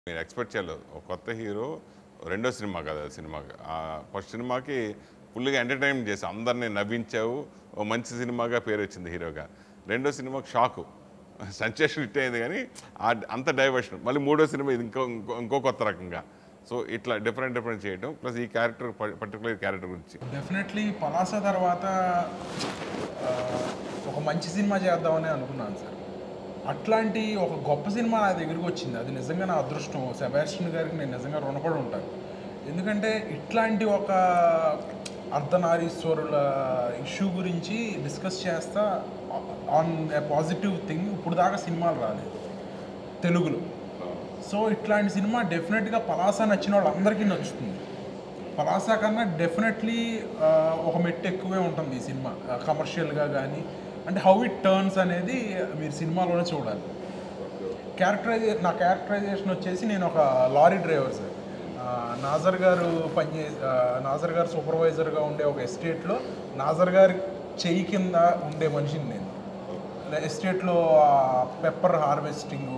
మీరు ఎక్స్పెక్ట్ చేయలేదు ఒక కొత్త హీరో రెండో సినిమా కదా సినిమా ఫస్ట్ సినిమాకి ఫుల్గా ఎంటర్టైన్ చేసి అందరినీ నవ్వించావు ఓ మంచి సినిమాగా పేరు వచ్చింది హీరోగా రెండో సినిమాకి షాకు సెన్సేషన్ హిట్ అయింది కానీ ఆ- అంత డైవర్షన్ మళ్ళీ మూడో సినిమా ఇది ఇంకో ఇంకో ఇంకో కొత్త రకంగా సో ఇట్లా డిఫరెంట్ డిఫరెంట్ చేయడం ప్లస్ ఈ క్యారెక్టర్ పర్టికులర్ క్యారెక్టర్ గురించి డెఫినెట్లీ పలాస తర్వాత ఆ, ఒక మంచి సినిమా చేద్దామని అనుకున్నాను సార్ అట్లాంటి ఒక గొప్ప సినిమా నా దగ్గరికి వచ్చింది అది నిజంగా నా అదృష్టం సెబాస్టియన్ గారికి నేను నిజంగా రుణపడి ఉంటాను ఎందుకంటే ఇట్లాంటి ఒక అర్ధనారీశ్వరుల ఇష్యూ గురించి డిస్కస్ చేస్తా ఆన్ ఏ పాజిటివ్ థింగ్ ఇప్పుడు దాకా సినిమాలు రాలేదు తెలుగులో సో ఇట్లాంటి సినిమా డెఫినెట్గా పలాస నచ్చిన వాళ్ళందరికీ నచ్చుతుంది పలాస కన్నా డెఫినెట్లీ ఒక మెట్టు ఎక్కువే ఉంటుంది ఈ సినిమా కమర్షియల్గా కానీ అంటే హౌ ఇట్ టర్న్స్ అనేది మీరు సినిమాలోనే చూడాలి క్యారెక్టరైజే నా క్యారెక్టరైజేషన్ వచ్చేసి నేను ఒక లారీ డ్రైవర్ సార్ ఆ, నాజర్ గారు పనిచే ఆ, నాజర్ గారు సూపర్వైజర్గా ఉండే ఒక ఎస్టేట్లో నాజర్ గారి చెయ్యి కింద ఉండే మనిషిని నేను ఎస్టేట్లో పెప్పర్ హార్వెస్టింగ్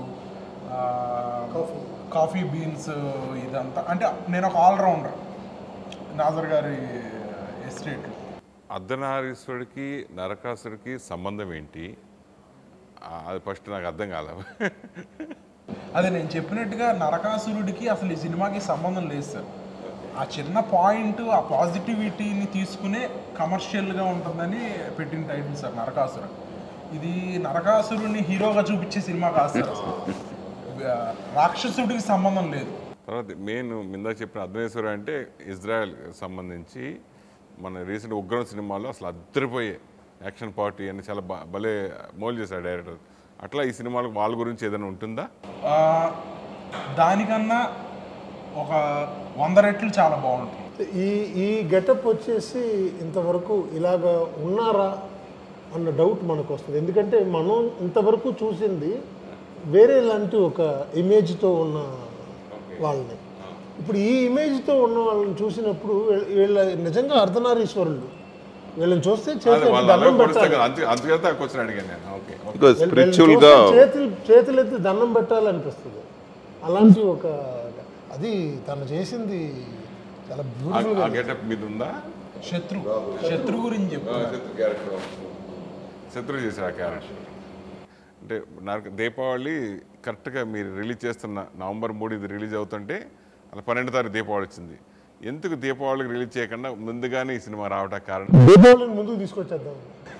కాఫీ బీన్స్ ఇదంతా అంటే నేను ఒక ఆల్రౌండర్ నాజర్ గారి ఎస్టేట్లో అర్ధనారీశ్వరుడికి నరకాసుడికి సంబంధం ఏంటి ఆ, అది ఫస్ట్ నాకు అర్థం కాల అదే నేను చెప్పినట్టుగా నరకాసురుడికి అసలు ఈ సినిమాకి సంబంధం లేదు సార్ ఆ చిన్న పాయింట్ ఆ పాజిటివిటీని తీసుకునే కమర్షియల్గా ఉంటుందని పెట్టిన టైటిల్ సార్ నరకాసుర ఇది నరకాసురుడిని హీరోగా చూపించే సినిమా కాదు సార్ అసలు. ఆ, రాక్షసుడికి సంబంధం లేదు తర్వాత మెయిన్ మిందా చెప్పిన అర్ధనేశ్వర అంటే ఇజ్రాయెల్ సంబంధించి మన రీసెంట్ ఉగ్రం సినిమాలో అసలు అద్దరిపోయే యాక్షన్ పార్టీ అని చాలా బ- భలే మోల్ చేశాడు డైరెక్టర్ అట్లా ఈ సినిమాలకు వాళ్ళ గురించి ఏదైనా ఉంటుందా ఆ, దానికన్నా ఒక వంద రెట్లు చాలా బాగుంటుంది ఈ ఈ గెటప్ వచ్చేసి ఇంతవరకు ఇలాగ ఉన్నారా అన్న డౌట్ మనకు వస్తుంది ఎందుకంటే మనం ఇంతవరకు చూసింది వేరే లాంటి ఒక ఇమేజ్తో ఉన్న వాళ్ళని ఇప్పుడు ఈ ఇమేజ్తో ఉన్న వాళ్ళని చూసినప్పుడు వీళ్ళ- వీళ్ళ నిజంగా అర్ధనారీశ్వరులు వీళ్ళని చూస్తే అదే చేతులు వాళ్ళు దండం అలాగే పొడుస్తారు పెట్టాలి కదా అందుకే అందుకే ఆ క్వశ్చన్ అడిగాను నేను ఓకే ఓకే. బికాస్ వీళ్ళ- వీళ్ళని స్పిరిచువల్గా చూస్తే చేతులు చేతులు ఎత్తి దండం పెట్టాలనిపిస్తుంది అలాంటి ఒక అది తను చేసింది చాలా ఆ- బ్యూటిఫుల్ ఆ గెటప్ మీద ఉందా శత్రు శత్రు గురించి చెప్పు శత్రు క్యారెక్టర్ శత్రు చేశారు ఆ క్యారెక్టర్ అంటే నాకు దీపావళి కరెక్ట్గా మీరు రిలీజ్ చేస్తున్న నవంబర్ మూడు ఇది రిలీజ్ అవుతుంటే అలా పన్నెండు తారీఖు దీపావళి వచ్చింది ఎందుకు దీపావళికి రిలీజ్ చేయకుండా ముందుగానే ఈ సినిమా రావడానికి కారణం దీపావళిని ముందుకు తీసుకొచ్చేద్దాం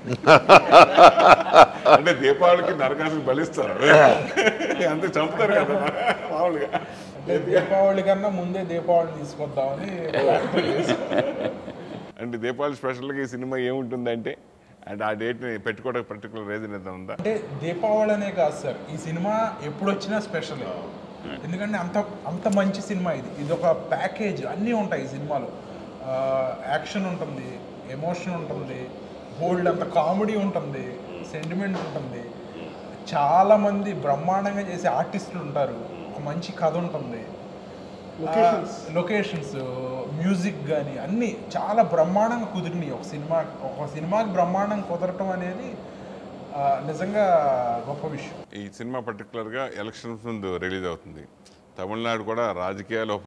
అంటే దీపావళికి నరకాసులు బలిస్తారు అంతే చంపుతారు కదా మామూలుగా అంటే దీపావళి కన్నా ముందే దీపావళి తీసుకొద్దామని ప్రయత్నం చేశాం. అంటే దీపావళి స్పెషల్గా ఈ సినిమా ఏముంటుందంటే అంటే ఆ డేట్ని పెట్టుకోవడానికి పర్టికులర్ రీజన్ ఏదైనా ఉందా అంటే దీపావళి అనే కాదు సార్ ఈ సినిమా ఎప్పుడు వచ్చినా స్పెషల్ ఎందుకంటే అంత అంత మంచి సినిమా ఇది ఇది ఒక ప్యాకేజ్ అన్నీ ఉంటాయి ఈ సినిమాలో ఆ, యాక్షన్ ఉంటుంది ఎమోషన్ ఉంటుంది బోల్డ్ అంత కామెడీ ఉంటుంది సెంటిమెంట్ ఉంటుంది చాలా మంది బ్రహ్మాండంగా చేసే ఆర్టిస్టులు ఉంటారు ఒక మంచి కథ ఉంటుంది లొకేషన్స్ మ్యూజిక్ కానీ అన్నీ చాలా బ్రహ్మాండంగా కుదిరినాయి ఒక సినిమా ఒక సినిమాకి బ్రహ్మాండంగా కుదరటం అనేది ఆ, నిజంగా గొప్ప విషయం ఈ సినిమా పర్టికులర్గా ఎలక్షన్స్ ముందు రిలీజ్ అవుతుంది తమిళనాడు కూడా రాజకీయాలు